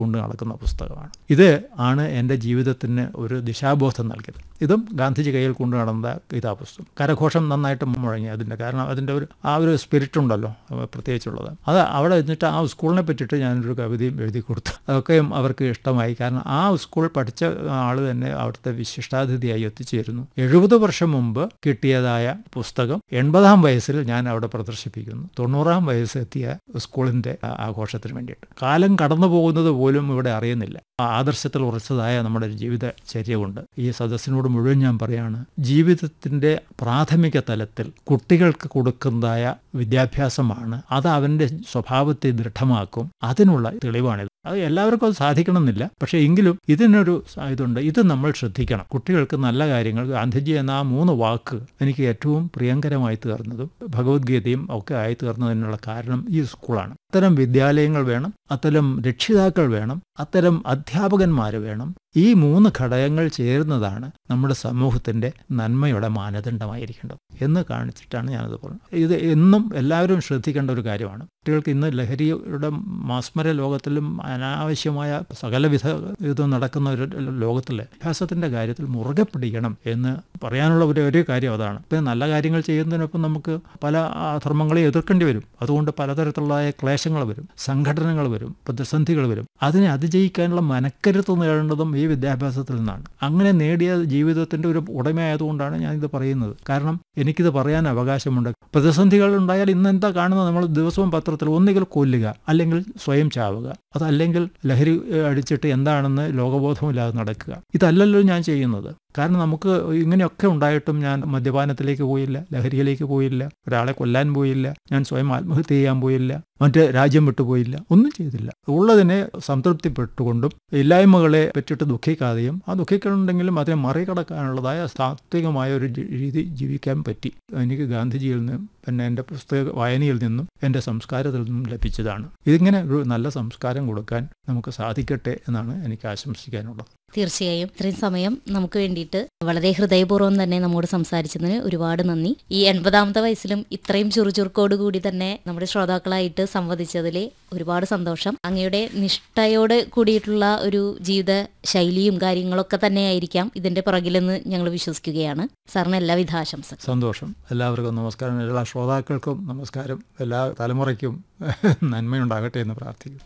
കൊണ്ട് നടക്കുന്ന പുസ്തകമാണ് ഇത് ആണ് എൻ്റെ ജീവിതത്തിന് ഒരു ദിശാബോധം നൽകിയത് ഇതും ഗാന്ധിജി കയ്യിൽ കൊണ്ടു നടന്ന ഇതാ പുസ്തകം കരഘോഷം നന്നായിട്ട് മുഴങ്ങി അതിൻ്റെ കാരണം അതിൻ്റെ ഒരു ആ ഒരു സ്പിരിറ്റ് ഉണ്ടല്ലോ അഹ് പ്രത്യേകിച്ചുള്ളത് അത് അവിടെ എന്നിട്ട് ആ സ്കൂളിനെ പറ്റിയിട്ട് ഞാനൊരു കവിതയും എഴുതി കൊടുത്തു അതൊക്കെയും അവർക്ക് ഇഷ്ടമായി കാരണം ആ സ്കൂൾ പഠിച്ച ആൾ തന്നെ അവിടുത്തെ വിശിഷ്ടാതിഥിയായി എത്തിച്ചേരുന്നു എഴുപത് വർഷം മുമ്പ് കിട്ടിയതായ പുസ്തകം എൺപതാം വയസ്സിൽ ഞാൻ അവിടെ പ്രദർശിപ്പിക്കുന്നു തൊണ്ണൂറാം വയസ്സ് എത്തിയ സ്കൂളിൻ്റെ ആ- ആഘോഷത്തിന് വേണ്ടിയിട്ട് കാലം കടന്നു പോകുന്നത് പോലും ഇവിടെ അറിയുന്നില്ല ആ ആദർശത്തിൽ ഉറച്ചതായ നമ്മുടെ ജീവിതചര്യ കൊണ്ട് ഈ സദസ്സിനോട് മുഴുവൻ ഞാൻ പറയാണ് ജീവിതത്തിൻ്റെ പ്രാഥമിക തലത്തിൽ കുട്ടികൾക്ക് കൊടുക്കുന്നതായ വിദ്യാഭ്യാസമാണ് അത് അവൻ്റെ സ്വഭാവത്തെ ദൃഢമാക്കും അതിനുള്ള തെളിവാണിത് അത് എല്ലാവർക്കും അത് സാധിക്കണമെന്നില്ല പക്ഷേ എങ്കിലും ഇതിനൊരു സ- ഇതുണ്ട് ഇത് നമ്മൾ ശ്രദ്ധിക്കണം കുട്ടികൾക്ക് നല്ല കാര്യങ്ങൾ ഗാന്ധിജി എന്ന ആ മൂന്ന് വാക്ക് എനിക്ക് ഏറ്റവും പ്രിയങ്കരമായി തീർന്നതും ഭഗവത്ഗീതയും ഒക്കെ ആയി തീർന്നതിനുള്ള കാരണം ഈ സ്കൂളാണ് അത്തരം വിദ്യാലയങ്ങൾ വേണം അത്തരം രക്ഷിതാക്കൾ വേണം അത്തരം അധ്യാപകന്മാർ വേണം ഈ മൂന്ന് ഘടകങ്ങൾ ചേരുന്നതാണ് നമ്മുടെ സമൂഹത്തിൻ്റെ നന്മയുടെ മാനദണ്ഡമായിരിക്കേണ്ടത് എന്ന് കാണിച്ചിട്ടാണ് ഞാനത് പറഞ്ഞത് ഇത് എന്നും എല്ലാവരും ശ്രദ്ധിക്കേണ്ട ഒരു കാര്യമാണ് കുട്ടികൾക്ക് ഇന്ന് ലഹരിയുടെ മാസ്മര ലോകത്തിലും അനാവശ്യമായ സകലവിധ ഇതും നടക്കുന്ന ഒരു ലോകത്തിൽ അഭ്യാസത്തിൻ്റെ കാര്യത്തിൽ മുറുകെ പിടിക്കണം എന്ന് പറയാനുള്ള ഒരു ഒരു കാര്യം അതാണ് ഇപ്പം നല്ല കാര്യങ്ങൾ ചെയ്യുന്നതിനൊപ്പം നമുക്ക് പല അധർമ്മങ്ങളെ എതിർക്കേണ്ടി വരും അതുകൊണ്ട് പലതരത്തിലുള്ള ക്ലേശങ്ങൾ വരും സംഘടനകൾ വരും പ്രതിസന്ധികൾ വരും അതിനെ അതിജയിക്കാനുള്ള മനക്കരുത്ത് നേടേണ്ടതും ഈ വിദ്യാഭ്യാസത്തിൽ നിന്നാണ് അങ്ങനെ നേടിയ ജീവിതത്തിൻ്റെ ഒരു ഉടമയായതുകൊണ്ടാണ് ഞാനിത് പറയുന്നത് കാരണം എനിക്കിത് പറയാൻ അവകാശമുണ്ട് പ്രതിസന്ധികൾ ഉണ്ടായാൽ ഇന്ന് എന്താ കാണുന്നത് നമ്മൾ ദിവസവും പത്രത്തിൽ ഒന്നുകിൽ കൊല്ലുക അല്ലെങ്കിൽ സ്വയം ചാവുക അതല്ലെങ്കിൽ ലഹരി ഏഹ്, അടിച്ചിട്ട് എന്താണെന്ന് ലോകബോധമില്ലാതെ നടക്കുക ഇതല്ലല്ലോ ഞാൻ ചെയ്യുന്നത് കാരണം നമുക്ക് ഇങ്ങനെയൊക്കെ ഉണ്ടായിട്ടും ഞാൻ മദ്യപാനത്തിലേക്ക് പോയില്ല ലഹരിയിലേക്ക് പോയില്ല ഒരാളെ കൊല്ലാൻ പോയില്ല ഞാൻ സ്വയം ആത്മഹത്യ ചെയ്യാൻ പോയില്ല മറ്റ് രാജ്യം വിട്ടുപോയില്ല ഒന്നും ചെയ്തില്ല ഉള്ളതിനെ സംതൃപ്തിപ്പെട്ടുകൊണ്ടും ഇല്ലായ്മകളെ പറ്റിയിട്ട് ദുഃഖിക്കാതെയും ആ ദുഃഖിക്കുന്നുണ്ടെങ്കിലും അതിനെ മറികടക്കാനുള്ളതായ സാത്വികമായ ഒരു ജി- രീതി ജീവിക്കാൻ പറ്റി എനിക്ക് ഗാന്ധിജിയിൽ നിന്നും പിന്നെ എൻ്റെ പുസ്തക വായനയിൽ നിന്നും എൻ്റെ സംസ്കാരത്തിൽ നിന്നും ലഭിച്ചതാണ് ഇതിങ്ങനെ ഒരു നല്ല സംസ്കാരം കൊടുക്കാൻ നമുക്ക് സാധിക്കട്ടെ എന്നാണ് എനിക്ക് ആശംസിക്കാനുള്ളത് തീർച്ചയായും ഇത്രയും സമയം നമുക്ക് വേണ്ടിയിട്ട് വളരെ ഹൃദയപൂർവ്വം തന്നെ നമ്മോട് സംസാരിച്ചതിന് ഒരുപാട് നന്ദി ഈ എൺപതാമത്തെ വയസ്സിലും ഇത്രയും ചുറുചുറുക്കോട് കൂടി തന്നെ നമ്മുടെ ശ്രോതാക്കളായിട്ട് സംവദിച്ചതിൽ ഒരുപാട് സന്തോഷം അങ്ങയുടെ നിഷ്ഠയോട് കൂടിയിട്ടുള്ള ഒരു ജീവിത ശൈലിയും കാര്യങ്ങളൊക്കെ തന്നെയായിരിക്കാം ഇതിന്റെ പുറകിലെന്ന് ഞങ്ങൾ വിശ്വസിക്കുകയാണ് സാറിന് എല്ലാവിധ ആശംസകൾ സന്തോഷം എല്ലാവർക്കും നമസ്കാരം എല്ലാ ശ്രോതാക്കൾക്കും നമസ്കാരം എല്ലാ തലമുറയ്ക്കും നന്മയുണ്ടാകട്ടെ എന്ന് പ്രാർത്ഥിക്കുന്നു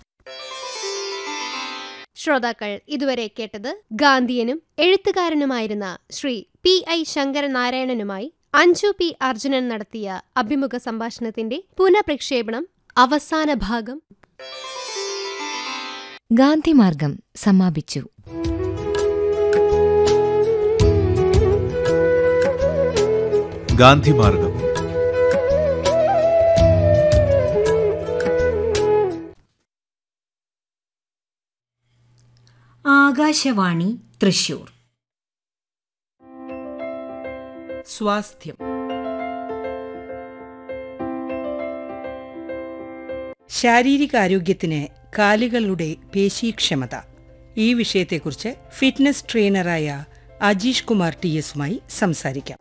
ശ്രോതാക്കൾ ഇതുവരെ കേട്ടത് ഗാന്ധിയനും എഴുത്തുകാരനുമായിരുന്ന ശ്രീ പി ഐ ശങ്കരനാരായണനുമായി അഞ്ജു പി അർജുനൻ നടത്തിയ അഭിമുഖ സംഭാഷണത്തിന്റെ പുനഃപ്രക്ഷേപണം അവസാന ഭാഗം ഗാന്ധിമാർഗം സമാപിച്ചു ഗാന്ധിമാർഗം ആകാശവാണി തൃശൂർ സ്വാസ്ഥ്യം ശാരീരികാരോഗ്യത്തിന് കാലുകളുടെ പേശീക്ഷമത ഈ വിഷയത്തെക്കുറിച്ച് ഫിറ്റ്നസ് ട്രെയിനറായ അജീഷ് കുമാർ ടി എസുമായി സംസാരിക്കാം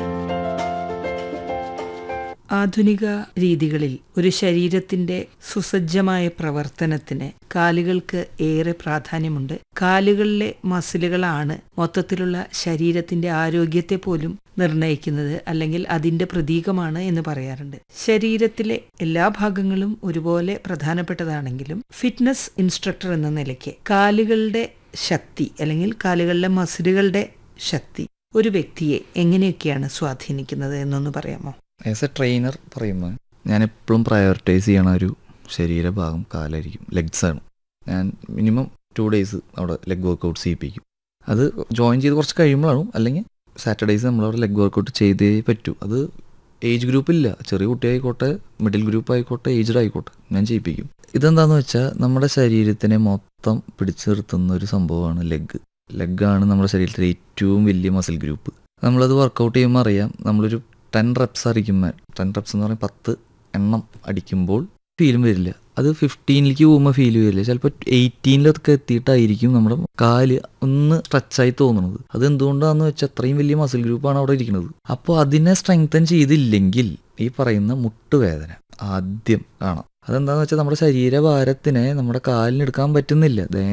ആധുനിക രീതികളിൽ ഒരു ശരീരത്തിന്റെ സുസജ്ജമായ പ്രവർത്തനത്തിന് കാലുകൾക്ക് ഏറെ പ്രാധാന്യമുണ്ട് കാലുകളിലെ മസിലുകളാണ് മൊത്തത്തിലുള്ള ശരീരത്തിന്റെ ആരോഗ്യത്തെ പോലും നിർണയിക്കുന്നത് അല്ലെങ്കിൽ അതിന്റെ പ്രതീകമാണ് എന്ന് പറയാറുണ്ട് ശരീരത്തിലെ എല്ലാ ഭാഗങ്ങളും ഒരുപോലെ പ്രധാനപ്പെട്ടതാണെങ്കിലും ഫിറ്റ്നസ് ഇൻസ്ട്രക്ടർ എന്ന നിലയ്ക്ക് കാലുകളുടെ ശക്തി അല്ലെങ്കിൽ കാലുകളിലെ മസിലുകളുടെ ശക്തി ഒരു വ്യക്തിയെ എങ്ങനെയൊക്കെയാണ് സ്വാധീനിക്കുന്നത് എന്നൊന്ന് പറയാമോ ആസ് എ ട്രെയിനർ പറയുമ്പോൾ ഞാൻ എപ്പോഴും പ്രയോറിറ്റൈസ് ചെയ്യണ ഒരു ശരീരഭാഗം കാലായിരിക്കും ലെഗ്സ് ആണ് ഞാൻ മിനിമം ടു ഡേയ്സ് അവിടെ ലെഗ് വർക്കൗട്ട് ചെയ്യിപ്പിക്കും അത് ജോയിൻ ചെയ്ത് കുറച്ച് കഴിയുമ്പോഴാണ് അല്ലെങ്കിൽ സാറ്റർഡേയ്സ് നമ്മളവിടെ ലെഗ് വർക്കൗട്ട് ചെയ്തേ പറ്റൂ അത് ഏജ് ഗ്രൂപ്പില്ല ചെറിയ കുട്ടിയായിക്കോട്ടെ മിഡിൽ ഗ്രൂപ്പ് ആയിക്കോട്ടെ ഏജ്ഡ് ആയിക്കോട്ടെ ഞാൻ ചെയ്യിപ്പിക്കും ഇതെന്താന്ന് വെച്ചാൽ നമ്മുടെ ശരീരത്തിനെ മൊത്തം പിടിച്ചു നിർത്തുന്ന ഒരു സംഭവമാണ് ലെഗ് ലെഗാണ് നമ്മുടെ ശരീരത്തിലെ ഏറ്റവും വലിയ മസിൽ ഗ്രൂപ്പ് നമ്മളത് വർക്കൗട്ട് ചെയ്യുമ്പോൾ അറിയാം നമ്മളൊരു ടെൻ റെപ്സ് അടിക്കുമ്പോൾ ടെൻ റെപ്സ് എന്ന് പറയുമ്പോൾ പത്ത് എണ്ണം അടിക്കുമ്പോൾ ഫീലും വരില്ല അത് ഫിഫ്റ്റീനിലേക്ക് പോകുമ്പോൾ ഫീൽ വരില്ല ചിലപ്പോൾ എയ്റ്റീനിലൊക്കെ എത്തിയിട്ടായിരിക്കും നമ്മുടെ കാല് ഒന്ന് സ്ട്രെച്ചായി തോന്നുന്നത് അത് എന്തുകൊണ്ടാണെന്ന് വെച്ചാൽ അത്രയും വലിയ മസിൽ ഗ്രൂപ്പാണ് അവിടെ ഇരിക്കുന്നത് അപ്പോൾ അതിനെ സ്ട്രെങ്തൻ ചെയ്തില്ലെങ്കിൽ ഈ പറയുന്ന മുട്ടുവേദന ആദ്യം കാണാം അതെന്താണെന്ന് വെച്ചാൽ നമ്മുടെ ശരീരഭാരത്തിനെ നമ്മുടെ കാലിനെടുക്കാൻ പറ്റുന്നില്ല